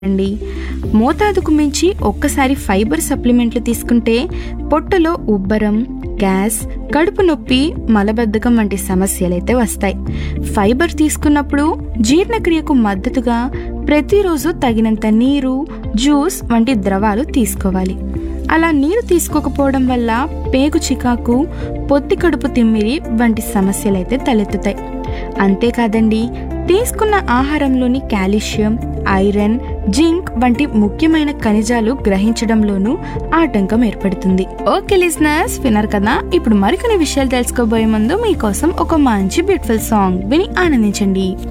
అండి మోతాదుకు మించి ఒక్కసారి ఫైబర్ సప్లిమెంట్లు తీసుకుంటే పొట్టలో ఉబ్బరం గ్యాస్ కడుపు నొప్పి మలబద్ధకం వంటి సమస్యలైతే వస్తాయి ఫైబర్ తీసుకున్నప్పుడు జీర్ణక్రియకు మద్దతుగా ప్రతిరోజు తగినంత నీరు జ్యూస్ వంటి ద్రవాలు తీసుకోవాలి అలా నీరు తీసుకోకపోవడం వల్ల పేగు చికాకు పొత్తి కడుపు తిమ్మిరి వంటి సమస్యలైతే తలెత్తుతాయి అంతేకాదండి తీసుకున్న ఆహారంలోని కాల్షియం ఐరన్ జింక్ వంటి ముఖ్యమైన ఖనిజాలు గ్రహించడంలోనూ ఆటంకం ఏర్పడుతుంది ఓకే లిజనర్స్ విన్నారు కదా ఇప్పుడు మరికొన్ని విషయాలు తెలుసుకోబోయే ముందు మీకోసం ఒక మంచి బ్యూటిఫుల్ సాంగ్ విని ఆనందించండి